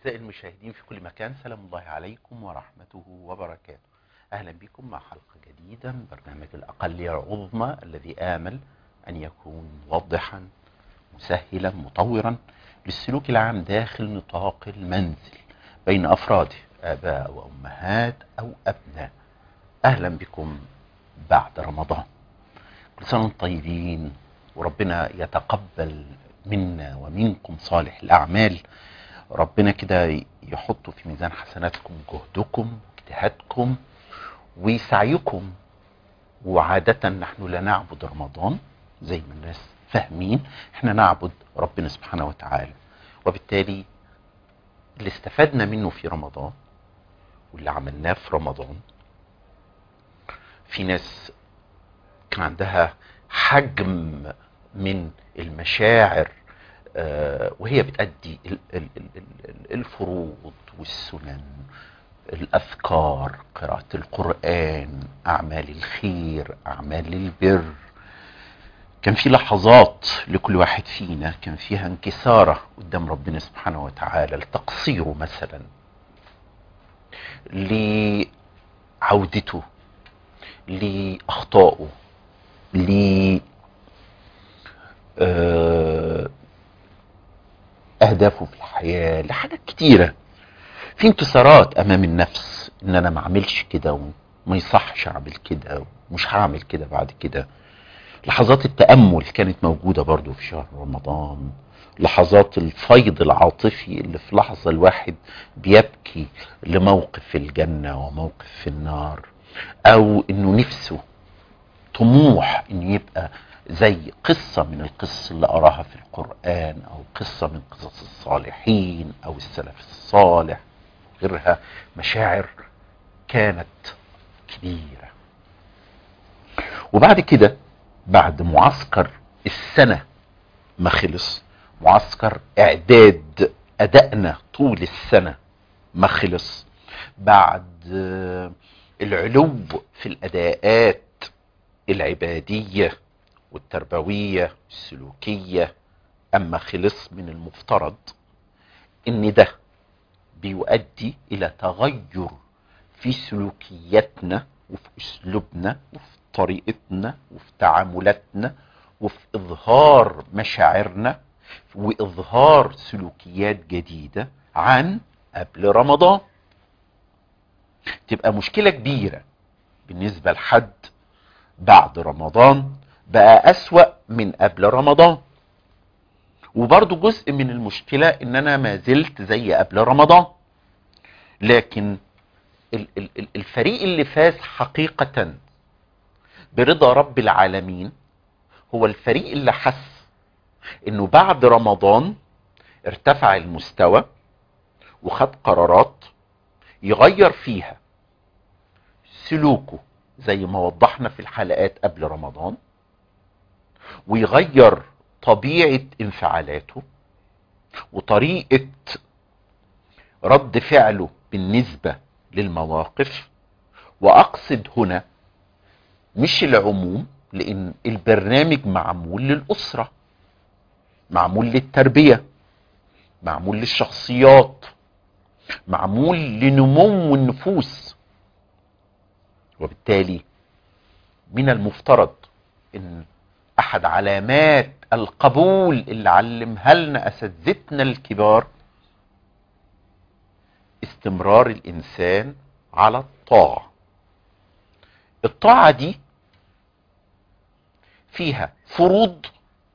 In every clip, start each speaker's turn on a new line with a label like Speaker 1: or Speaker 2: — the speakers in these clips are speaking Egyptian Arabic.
Speaker 1: أعزائي المشاهدين في كل مكان سلام الله عليكم ورحمته وبركاته أهلا بكم مع حلقة جديدة من برنامج الأقلية العظمى الذي آمل أن يكون موضحا مسهلا مطورا للسلوك العام داخل نطاق المنزل بين أفراده آباء وأمهات أو أبناء أهلا بكم بعد رمضان كل سنة وانتم طيبين وربنا يتقبل منا ومنكم صالح الأعمال ربنا كده يحط في ميزان حسناتكم جهدكم واجتهادكم وسعيكم وعادة نحن لا نعبد رمضان زي ما الناس فاهمين احنا نعبد ربنا سبحانه وتعالى وبالتالي اللي استفدنا منه في رمضان واللي عملناه في رمضان في ناس كان عندها حجم من المشاعر آه، وهي بتأدي ال- ال- ال- ال- الفروض والسنن الأذكار قراءة القرآن أعمال الخير أعمال البر كان في لحظات لكل واحد فينا كان فيها انكسارة قدام ربنا سبحانه وتعالى لتقصيره مثلا لعودته لأخطائه ل آه، أهدافه في الحياة لحاجات كتيرة في انتصارات أمام النفس إن أنا ما أعملش كده وما يصحش أعمل كده ومش هعمل كده بعد كده لحظات التأمل كانت موجودة برضو في شهر رمضان لحظات الفيض العاطفي اللي في لحظة الواحد بيبكي لموقف في الجنة وموقف في النار أو إنه نفسه طموح إن يبقى زي قصة من القصص اللي أراها في القرآن أو قصة من قصص الصالحين أو السلف الصالح غيرها مشاعر كانت كبيرة وبعد كده بعد معسكر السنة ما خلص معسكر إعداد أدائنا طول السنة ما خلص بعد آه، العلو في الأداءات العبادية والتربوية السلوكية أما خلص من المفترض إن ده بيؤدي إلى تغير في سلوكياتنا وفي أسلوبنا وفي طريقتنا وفي تعاملاتنا وفي إظهار مشاعرنا وإظهار سلوكيات جديدة عن قبل رمضان تبقى مشكلة كبيرة بالنسبة لحد بعد رمضان بقى أسوأ من قبل رمضان وبرضو جزء من المشكلة ان انا ما زلت زي قبل رمضان لكن ال- ال- ال- الفريق اللي فاز حقيقة برضا رب العالمين هو الفريق اللي حس انه بعد رمضان ارتفع المستوى وخد قرارات يغير فيها سلوكه زي ما وضحنا في الحلقات قبل رمضان ويغير طبيعة انفعالاته وطريقة رد فعله بالنسبة للمواقف وأقصد هنا مش العموم لأن البرنامج معمول للأسرة معمول للتربية معمول للشخصيات معمول لنمو النفوس وبالتالي من المفترض ان احد علامات القبول اللي علمها لنا اساتذتنا الكبار استمرار الانسان على الطاعه الطاعه دي فيها فروض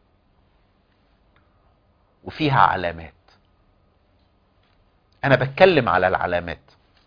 Speaker 1: وفيها علامات انا بتكلم على العلامات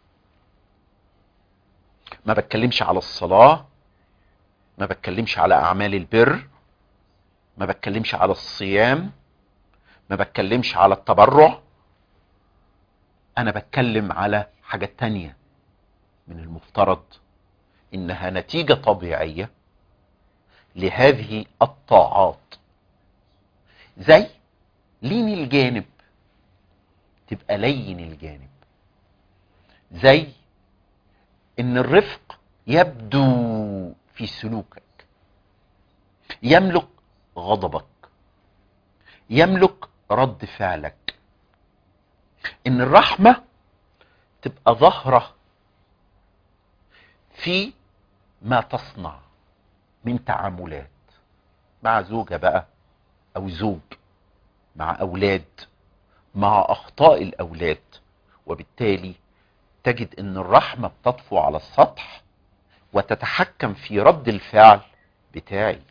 Speaker 1: ما بتكلمش على الصلاه ما بتكلمش على اعمال البر ما بتكلمش على الصيام ما بتكلمش على التبرع انا بتكلم على حاجات تانية من المفترض انها نتيجة طبيعية لهذه الطاعات زي لين الجانب تبقى لين الجانب زي ان الرفق يبدو في سلوكك يملك غضبك يملك رد فعلك ان الرحمة تبقى ظاهرة في ما تصنع من تعاملات مع زوجة بقى او زوج مع اولاد مع اخطاء الاولاد وبالتالي تجد ان الرحمة بتطفو على السطح وتتحكم في رد الفعل بتاعي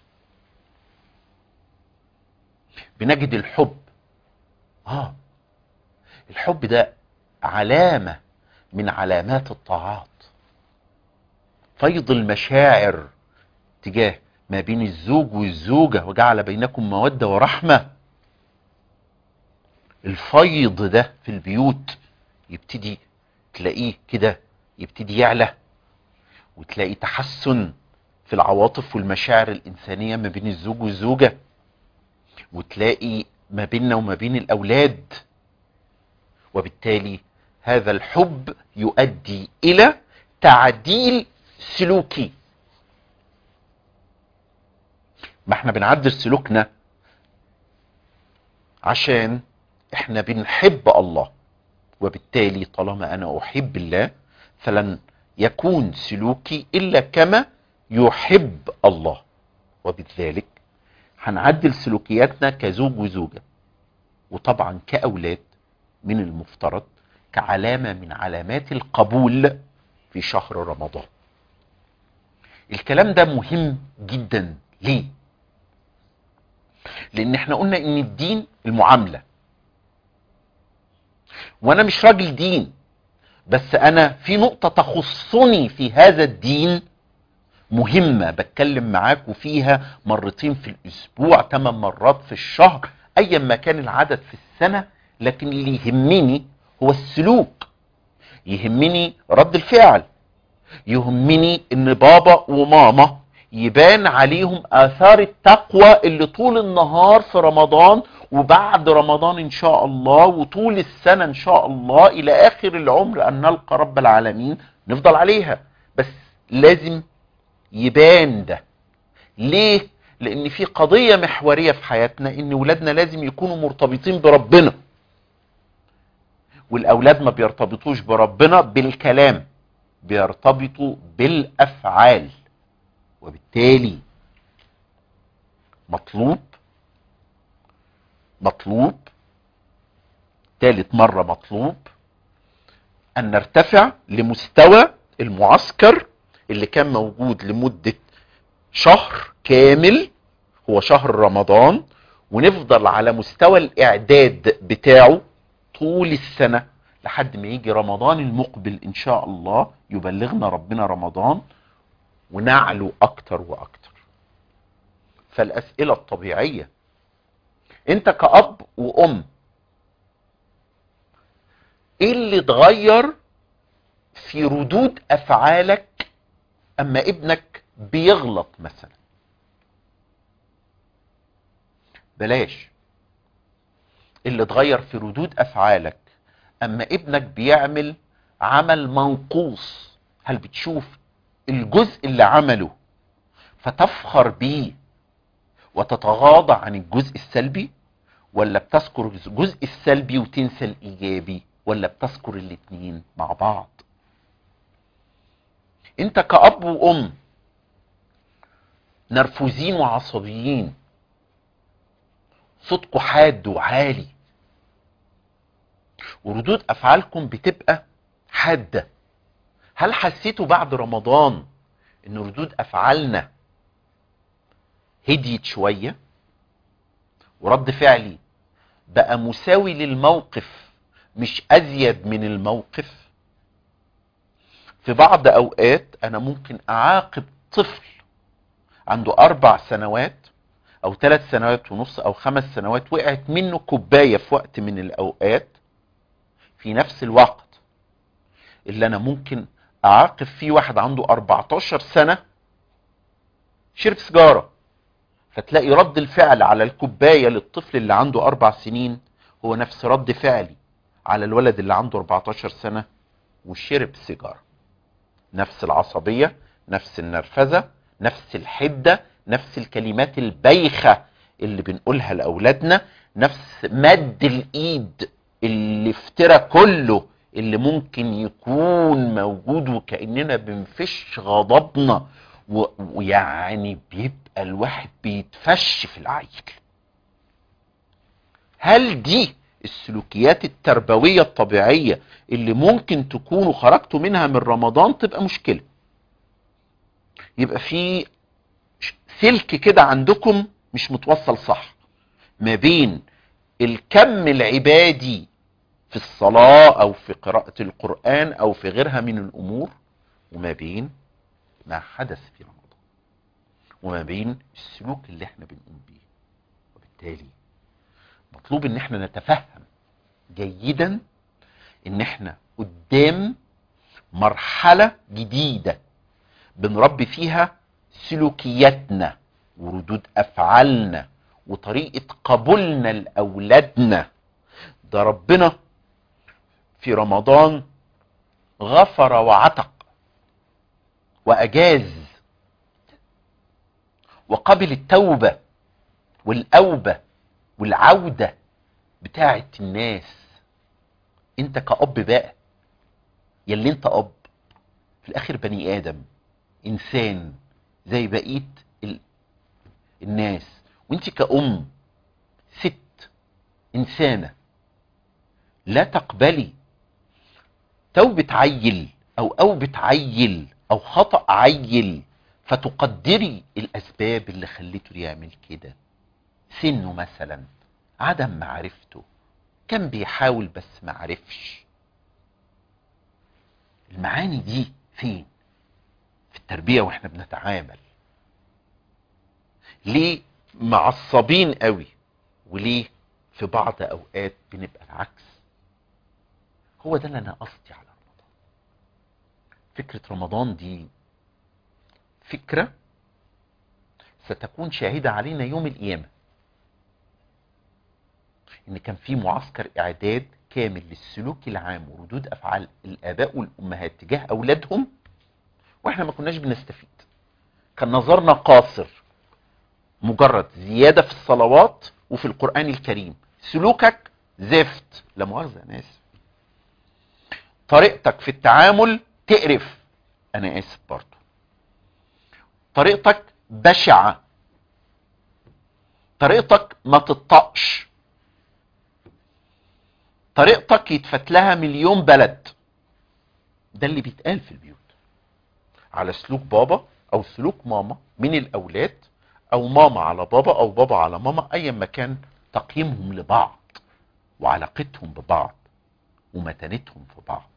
Speaker 1: بنجد الحب اه الحب ده علامة من علامات الطاعات فيض المشاعر تجاه ما بين الزوج والزوجة وجعل بينكم مودة ورحمة الفيض ده في البيوت يبتدي تلاقيه كده يبتدي يعلى وتلاقي تحسن في العواطف والمشاعر الإنسانية ما بين الزوج والزوجة وتلاقي ما بيننا وما بين الأولاد وبالتالي هذا الحب يؤدي إلى تعديل سلوكي ما احنا بنعدل سلوكنا عشان احنا بنحب الله وبالتالي طالما انا احب الله فلن يكون سلوكي الا كما يحب الله وبذلك هنعدل سلوكياتنا كزوج وزوجة وطبعا كأولاد من المفترض كعلامة من علامات القبول في شهر رمضان الكلام ده مهم جدا ليه لان احنا قلنا ان الدين المعاملة وانا مش راجل دين بس انا في نقطة تخصني في هذا الدين مهمة بتكلم معاكم فيها مرتين في الاسبوع ثمان مرات في الشهر ايا ما كان العدد في السنة لكن اللي يهمني هو السلوك يهمني رد الفعل يهمني ان بابا وماما يبان عليهم اثار التقوى اللي طول النهار في رمضان وبعد رمضان ان شاء الله وطول السنة ان شاء الله الى اخر العمر ان نلقى رب العالمين نفضل عليها بس لازم يبان ده ليه لان في قضية محورية في حياتنا ان ولادنا لازم يكونوا مرتبطين بربنا والاولاد ما بيرتبطوش بربنا بالكلام بيرتبطوا بالافعال وبالتالي مطلوب مطلوب ثالث مرة مطلوب ان نرتفع لمستوى المعسكر اللي كان موجود لمدة شهر كامل هو شهر رمضان ونفضل على مستوى الاعداد بتاعه طول السنة لحد ما يجي رمضان المقبل ان شاء الله يبلغنا ربنا رمضان ونعلو اكتر واكتر فالاسئلة الطبيعية انت كأب وام ايه اللي اتغير في ردود افعالك اما ابنك بيغلط مثلا بلاش اللي اتغير في ردود افعالك اما ابنك بيعمل عمل منقوص هل بتشوف الجزء اللي عمله فتفخر بيه وتتغاضى عن الجزء السلبي ولا بتذكر الجزء السلبي وتنسى الايجابي ولا بتذكر الاتنين مع بعض انت كأب وام نرفوزين وعصبيين صوتكم حاد وعالي وردود افعالكم بتبقى حاده هل حسيتوا بعد رمضان ان ردود افعالنا هديت شويه ورد فعلي بقى مساوي للموقف مش ازيد من الموقف في بعض اوقات انا ممكن اعاقب طفل عنده اربع سنوات او ثلاث سنوات ونص او خمس سنوات وقعت منه كوبايه في وقت من الاوقات في نفس الوقت اللي انا ممكن اعاقب فيه واحد عنده 14 سنه شرب سيجاره فتلاقي رد الفعل على الكوبايه للطفل اللي عنده اربع سنين هو نفس رد فعلي على الولد اللي عنده 14 سنه وشرب سيجاره نفس العصبيه نفس النرفزه نفس الحده نفس الكلمات البايخه اللي بنقولها لاولادنا نفس مد الايد الافتراء كله اللي ممكن يكون موجود وكأننا بنفش غضبنا و- ويعني بيبقى الواحد بيتفش في العيل هل دي السلوكيات التربوية الطبيعية اللي ممكن تكونوا خرجتوا منها من رمضان تبقى مشكلة يبقى في ش- سلك كده عندكم مش متوصل صح ما بين الكم العبادي في الصلاة او في قراءة القرآن او في غيرها من الامور وما بين ما حدث في رمضان وما بين السلوك اللي احنا بنقوم بيه وبالتالي مطلوب ان احنا نتفهم جيدا ان احنا قدام مرحلة جديدة بنربي فيها سلوكياتنا وردود افعالنا وطريقة قبولنا لاولادنا ده ربنا في رمضان غفر وعتق واجاز وقبل التوبة والاوبة والعودة بتاعة الناس انت كأب بقى يلي انت اب في الاخر بني ادم انسان زي بقية ال... الناس وانت كأم ست انسانة لا تقبلي توبة عيل او اوبة عيل او خطأ عيل فتقدري الاسباب اللي خليته يعمل كده سنه مثلا عدم معرفته كان بيحاول بس ما عرفش المعاني دي فين في التربية واحنا بنتعامل ليه معصبين قوي وليه في بعض اوقات بنبقى العكس هو ده اللي انا قصدي على رمضان فكرة رمضان دي فكرة ستكون شاهدة علينا يوم القيامة ان كان في معسكر اعداد كامل للسلوك العام وردود افعال الاباء والامهات تجاه اولادهم واحنا ما كناش بنستفيد كان نظرنا قاصر مجرد زيادة في الصلوات وفي القرآن الكريم سلوكك زفت لا مؤاخذة انا اسف طريقتك في التعامل تقرف انا اسف برضو طريقتك بشعة طريقتك ما تطقش طريقتك يتفت لها مليون بلد ده اللي بيتقال في البيوت على سلوك بابا او سلوك ماما من الاولاد او ماما على بابا او بابا على ماما ايا ما كان تقييمهم لبعض وعلاقتهم ببعض ومتانتهم في بعض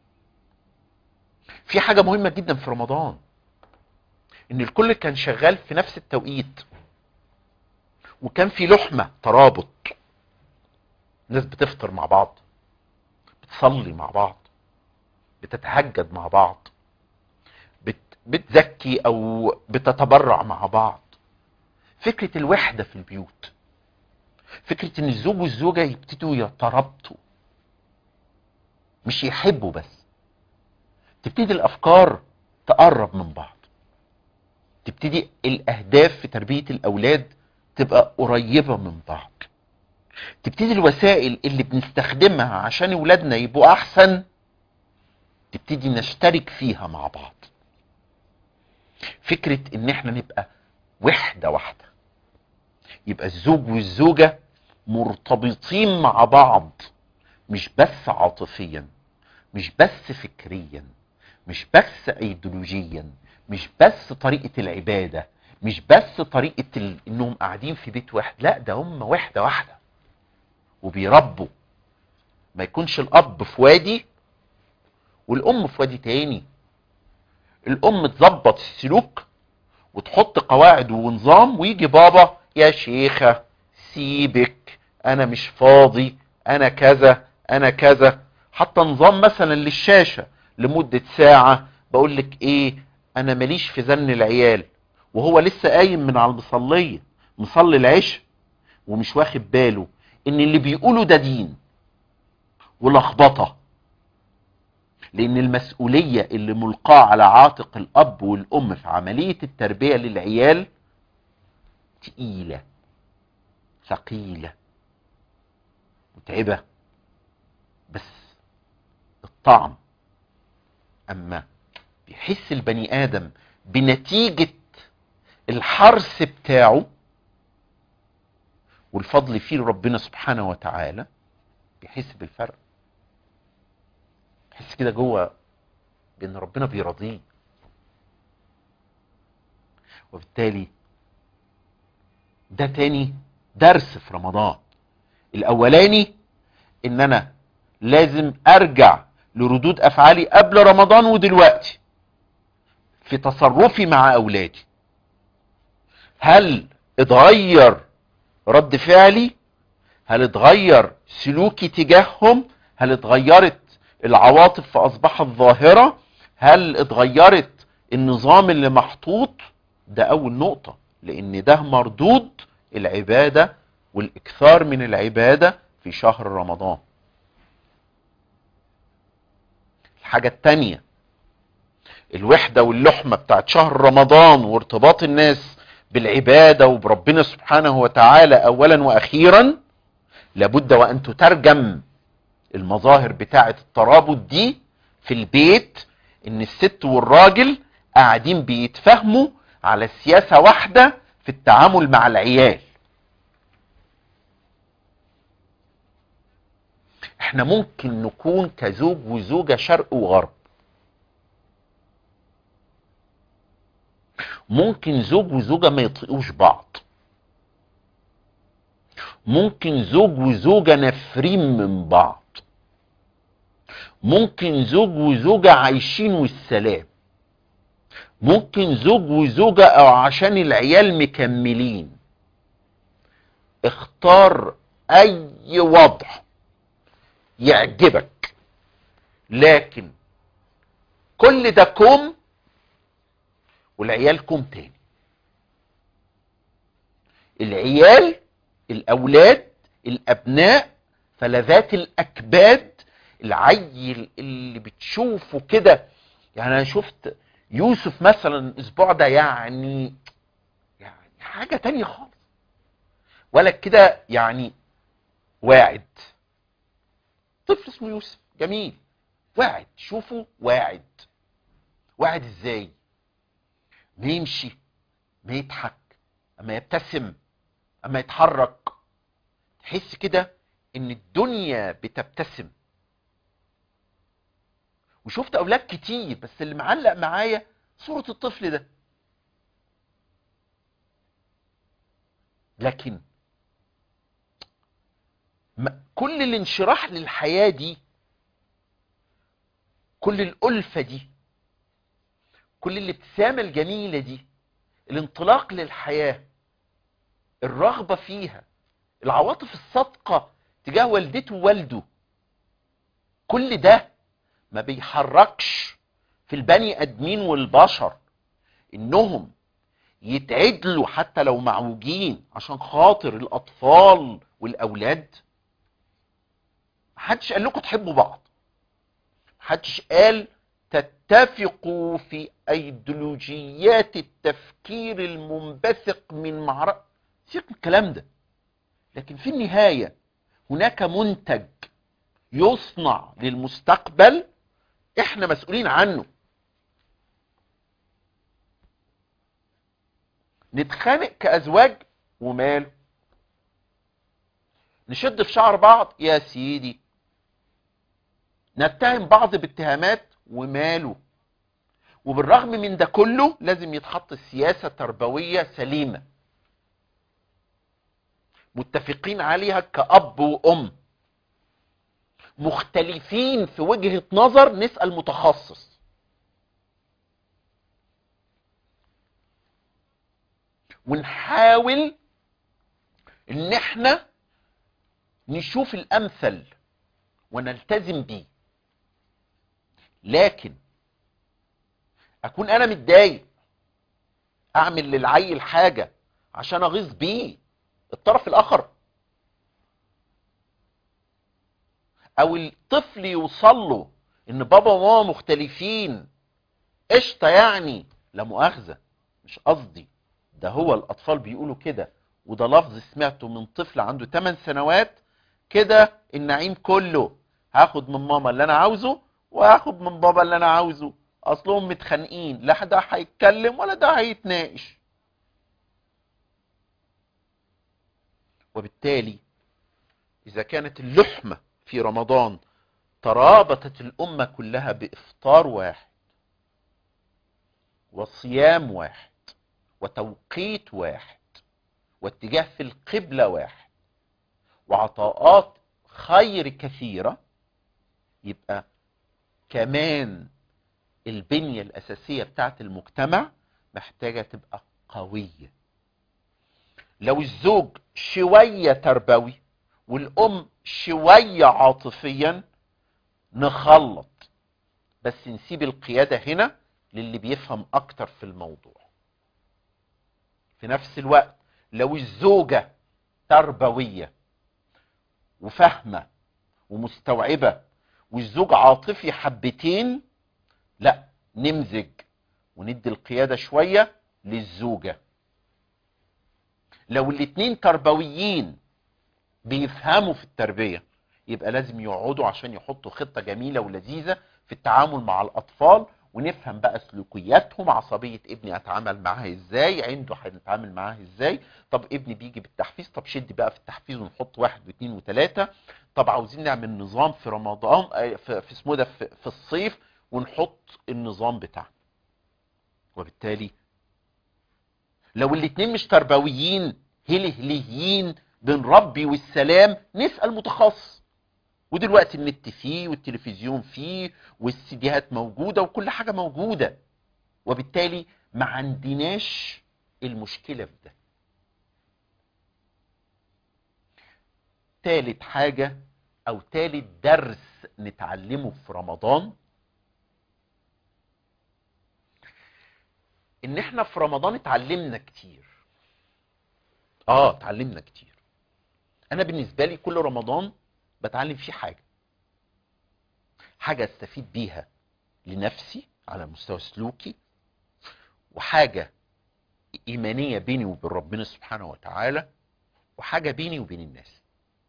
Speaker 1: في حاجة مهمة جدا في رمضان ان الكل كان شغال في نفس التوقيت وكان في لحمة ترابط ناس بتفطر مع بعض بتصلي مع بعض بتتهجد مع بعض بت بتزكي او بتتبرع مع بعض فكرة الوحدة في البيوت فكرة ان الزوج والزوجة يبتدوا يترابطوا مش يحبوا بس تبتدي الافكار تقرب من بعض تبتدي الاهداف في تربية الاولاد تبقى قريبة من بعض تبتدي الوسائل اللي بنستخدمها عشان ولادنا يبقوا احسن تبتدي نشترك فيها مع بعض فكرة ان احنا نبقى وحدة واحدة يبقى الزوج والزوجة مرتبطين مع بعض مش بس عاطفيا مش بس فكريا مش بس ايديولوجيا مش بس طريقة العبادة مش بس طريقة ال... انهم قاعدين في بيت واحد لا ده هم وحدة واحدة وبيربوا ما يكونش الاب في وادي والام في وادي تاني الام تظبط السلوك وتحط قواعد ونظام ويجي بابا يا شيخة سيبك انا مش فاضي انا كذا انا كذا حتى نظام مثلا للشاشة لمدة ساعة بقول لك ايه انا ماليش في زن العيال وهو لسه قايم من على المصلية مصلي العشاء ومش واخد باله ان اللي بيقوله ده دين ولخبطة لان المسؤولية اللي ملقاة على عاتق الاب والام في عملية التربية للعيال تقيلة ثقيلة متعبة طعم اما بيحس البني ادم بنتيجة الحرث بتاعه والفضل فيه لربنا سبحانه وتعالى بيحس بالفرق بيحس كده جوه بان ربنا بيرضيه وبالتالي ده تاني درس في رمضان الاولاني ان انا لازم ارجع لردود افعالي قبل رمضان ودلوقتي في تصرفي مع اولادي هل اتغير رد فعلي هل اتغير سلوكي تجاههم هل اتغيرت العواطف فاصبحت ظاهرة هل اتغيرت النظام اللي محطوط ده اول نقطة لان ده مردود العبادة والاكثار من العبادة في شهر رمضان الحاجة التانية الوحدة واللحمة بتاعت شهر رمضان وارتباط الناس بالعبادة وبربنا سبحانه وتعالى اولا واخيرا لابد وان تترجم المظاهر بتاعت الترابط دي في البيت ان الست والراجل قاعدين بيتفاهموا على سياسة واحدة في التعامل مع العيال احنا ممكن نكون كزوج وزوجة شرق وغرب ممكن زوج وزوجة ما يطيقوش بعض ممكن زوج وزوجة نافرين من بعض ممكن زوج وزوجة عايشين والسلام ممكن زوج وزوجة او عشان العيال مكملين اختار اي وضع يعجبك لكن كل ده كوم والعيال كوم تاني العيال الاولاد الابناء فلذات الاكباد العيل اللي بتشوفه كده يعني انا شفت يوسف مثلا الاسبوع ده يعني يعني حاجه تانية خالص ولد كده يعني واعد طفل اسمه يوسف جميل واعد شوفوا واعد واعد ازاي ما يمشي ما يضحك اما يبتسم اما يتحرك تحس كده ان الدنيا بتبتسم وشفت اولاد كتير بس اللي معلق معايا صورة الطفل ده لكن ما كل الانشراح للحياة دي كل الألفة دي كل الابتسامة الجميلة دي الانطلاق للحياة الرغبة فيها العواطف الصادقة تجاه والدته ووالده كل ده ما بيحركش في البني ادمين والبشر انهم يتعدلوا حتى لو معوجين عشان خاطر الاطفال والاولاد محدش قال لكم تحبوا بعض محدش قال تتفقوا في ايديولوجيات التفكير المنبثق من معركة سيبك من الكلام ده لكن في النهاية هناك منتج يصنع للمستقبل احنا مسؤولين عنه نتخانق كأزواج وماله نشد في شعر بعض يا سيدي نتهم بعض باتهامات وماله وبالرغم من ده كله لازم يتحط سياسة تربوية سليمة متفقين عليها كأب وأم مختلفين في وجهة نظر نسأل متخصص ونحاول ان احنا نشوف الامثل ونلتزم بيه لكن اكون انا متضايق اعمل للعيل حاجة عشان اغيظ بيه الطرف الاخر او الطفل يوصل له ان بابا وماما مختلفين قشطه يعني لا مؤاخذه مش قصدي ده هو الاطفال بيقولوا كده وده لفظ سمعته من طفل عنده 8 سنوات كده النعيم كله هاخد من ماما اللي انا عاوزه واخد من بابا اللي انا عاوزه اصلهم متخانقين لا ده هيتكلم ولا ده هيتناقش وبالتالي اذا كانت اللحمة في رمضان ترابطت الامة كلها بافطار واحد وصيام واحد وتوقيت واحد واتجاه في القبلة واحد وعطاءات خير كثيرة يبقى كمان البنية الأساسية بتاعت المجتمع محتاجة تبقى قوية لو الزوج شوية تربوي والأم شوية عاطفيا نخلط بس نسيب القيادة هنا للي بيفهم أكتر في الموضوع في نفس الوقت لو الزوجة تربوية وفاهمة ومستوعبة والزوج عاطفي حبتين لا نمزج وندي القيادة شوية للزوجة لو الاتنين تربويين بيفهموا في التربية يبقى لازم يقعدوا عشان يحطوا خطة جميلة ولذيذة في التعامل مع الأطفال ونفهم بقى سلوكياتهم عصبية ابني اتعامل معاها ازاي عنده هنتعامل معاها ازاي طب ابني بيجي بالتحفيز طب شد بقى في التحفيز ونحط واحد واثنين وثلاثة طب عاوزين نعمل نظام في رمضان آه، في في اسمه ده في, في الصيف ونحط النظام بتاعنا وبالتالي لو الاتنين مش تربويين هلهليين بنربي والسلام نسأل متخصص ودلوقتي النت فيه والتلفزيون فيه والسيديهات موجودة وكل حاجة موجودة وبالتالي ما عندناش المشكلة في ده تالت حاجة او تالت درس نتعلمه في رمضان ان احنا في رمضان اتعلمنا كتير اه اتعلمنا كتير انا بالنسبة لي كل رمضان بتعلم فيه حاجة حاجة استفيد بيها لنفسي على مستوى سلوكي وحاجة ايمانية بيني وبين ربنا سبحانه وتعالى وحاجة بيني وبين الناس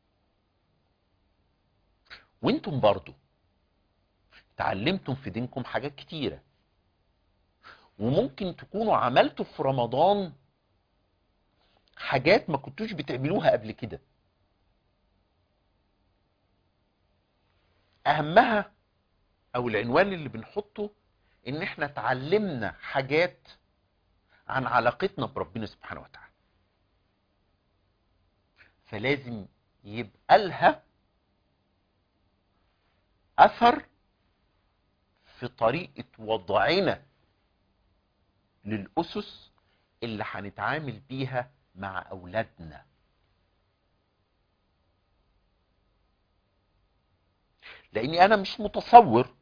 Speaker 1: وانتم برضو تعلمتم في دينكم حاجات كتيرة وممكن تكونوا عملتوا في رمضان حاجات ما كنتوش بتعملوها قبل كده اهمها او العنوان اللي بنحطه ان احنا اتعلمنا حاجات عن علاقتنا بربنا سبحانه وتعالى فلازم يبقى لها اثر في طريقة وضعنا للأسس اللي هنتعامل بيها مع أولادنا لأني أنا مش متصور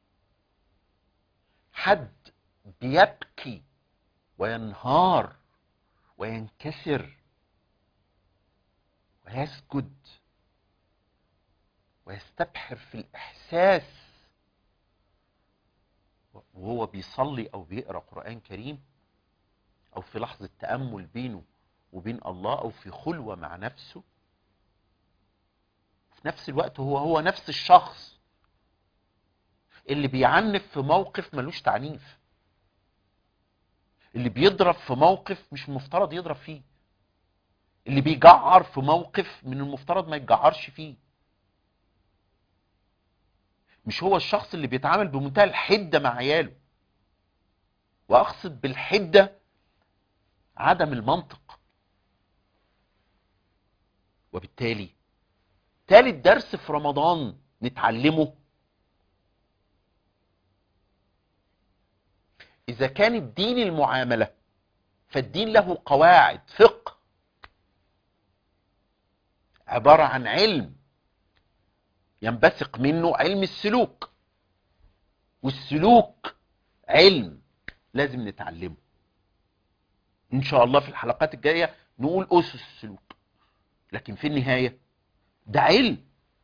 Speaker 1: حد بيبكي وينهار وينكسر ويسجد ويستبحر في الإحساس وهو بيصلي أو بيقرأ قرآن كريم أو في لحظة تأمل بينه وبين الله أو في خلوة مع نفسه في نفس الوقت هو هو نفس الشخص اللي بيعنف في موقف ملوش تعنيف اللي بيضرب في موقف مش المفترض يضرب فيه اللي بيجعر في موقف من المفترض ما يتجعرش فيه مش هو الشخص اللي بيتعامل بمنتهى الحدة مع عياله واقصد بالحدة عدم المنطق وبالتالي تالت درس في رمضان نتعلمه اذا كان الدين المعاملة فالدين له قواعد فقه عبارة عن علم ينبثق منه علم السلوك والسلوك علم لازم نتعلمه ان شاء الله في الحلقات الجاية نقول اسس السلوك لكن في النهاية ده علم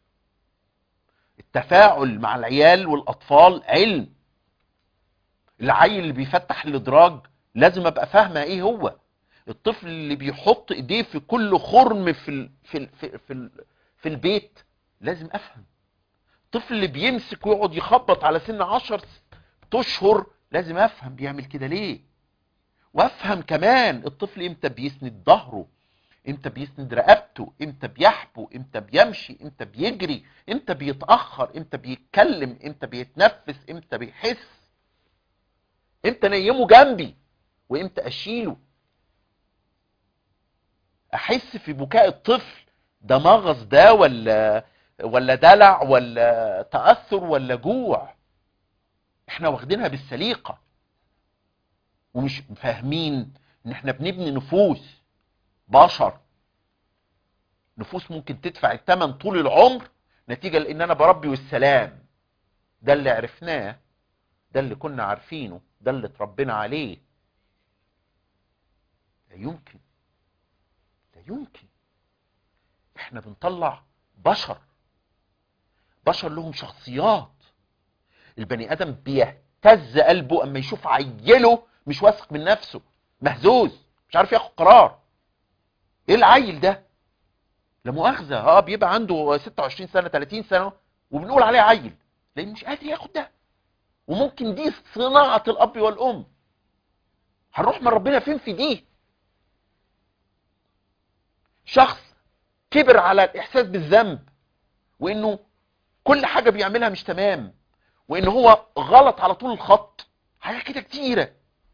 Speaker 1: التفاعل مع العيال والاطفال علم العيل اللي بيفتح الادراج لازم ابقى فاهمه ايه هو الطفل اللي بيحط ايديه في كل خرم في ال في ال في, ال في, ال في البيت لازم افهم الطفل اللي بيمسك ويقعد يخبط على سن عشر اشهر لازم افهم بيعمل كده ليه وافهم كمان الطفل امتى بيسند ظهره امتى بيسند رقبته امتى بيحبو امتى بيمشي امتى بيجري امتى بيتاخر امتى بيتكلم امتى بيتنفس امتى بيحس امتى نيمه جنبي وامتى اشيله احس في بكاء الطفل ده مغص ده ولا ولا دلع ولا تاثر ولا جوع احنا واخدينها بالسليقه ومش فاهمين ان احنا بنبني نفوس بشر نفوس ممكن تدفع الثمن طول العمر نتيجة لان انا بربي والسلام ده اللي عرفناه ده اللي كنا عارفينه ده اللي اتربينا عليه لا يمكن لا يمكن احنا بنطلع بشر بشر لهم شخصيات البني ادم بيهتز قلبه اما يشوف عيله مش واثق من نفسه مهزوز مش عارف ياخد قرار ايه العيل ده لا مؤاخذه اه بيبقى عنده 26 سنه 30 سنه وبنقول عليه عيل لان مش قادر ياخد ده وممكن دي صناعه الاب والام هنروح من ربنا فين في دي شخص كبر على الاحساس بالذنب وانه كل حاجه بيعملها مش تمام وان هو غلط على طول الخط حاجات كده كتيره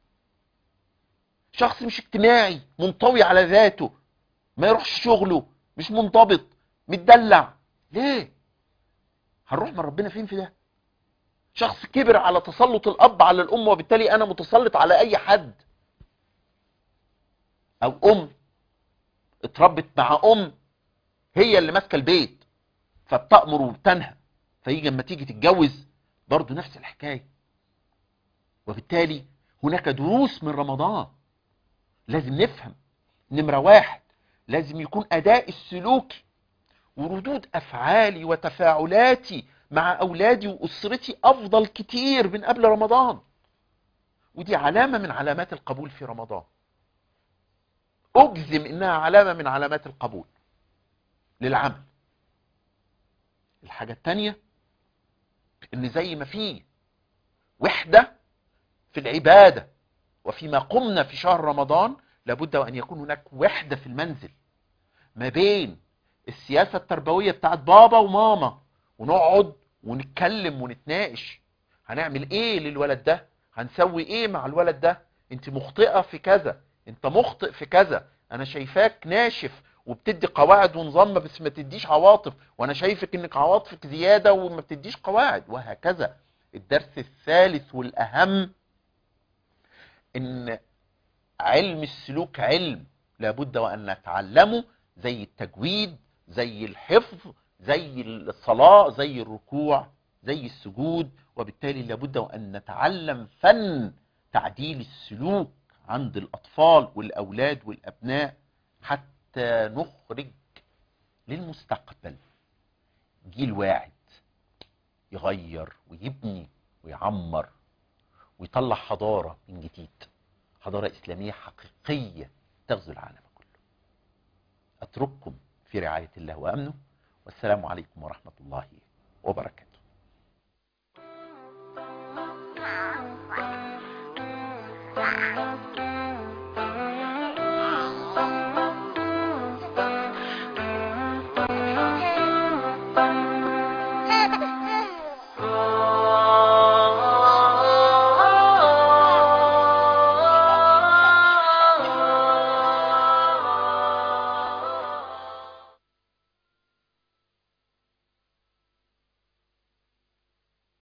Speaker 1: شخص مش اجتماعي منطوي على ذاته ما يروحش شغله مش منضبط متدلع ليه هنروح من ربنا فين في ده شخص كبر على تسلط الاب على الام وبالتالي انا متسلط على اي حد او ام اتربت مع ام هي اللي ماسكه البيت فبتامر وبتنهى فيجي لما تيجي تتجوز برضه نفس الحكايه وبالتالي هناك دروس من رمضان لازم نفهم نمرة واحد لازم يكون أداء السلوكي وردود أفعالي وتفاعلاتي مع أولادي وأسرتي أفضل كتير من قبل رمضان ودي علامة من علامات القبول في رمضان أجزم إنها علامة من علامات القبول للعمل الحاجة التانية إن زي ما فيه وحدة في العبادة وفيما قمنا في شهر رمضان لابد وأن يكون هناك وحدة في المنزل ما بين السياسة التربوية بتاعت بابا وماما ونقعد ونتكلم ونتناقش هنعمل ايه للولد ده هنسوي ايه مع الولد ده انت مخطئة في كذا انت مخطئ في كذا انا شايفاك ناشف وبتدي قواعد ونظام بس ما تديش عواطف وانا شايفك انك عواطفك زيادة وما بتديش قواعد وهكذا الدرس الثالث والاهم ان علم السلوك علم لابد وان نتعلمه زي التجويد زي الحفظ زي الصلاة زي الركوع زي السجود وبالتالي لابد وان نتعلم فن تعديل السلوك عند الاطفال والاولاد والابناء حتى نخرج للمستقبل جيل واعد يغير ويبني ويعمر ويطلع حضارة من جديد حضارة إسلامية حقيقية تغزو العالم كله أترككم في رعاية الله وأمنه والسلام عليكم ورحمة الله وبركاته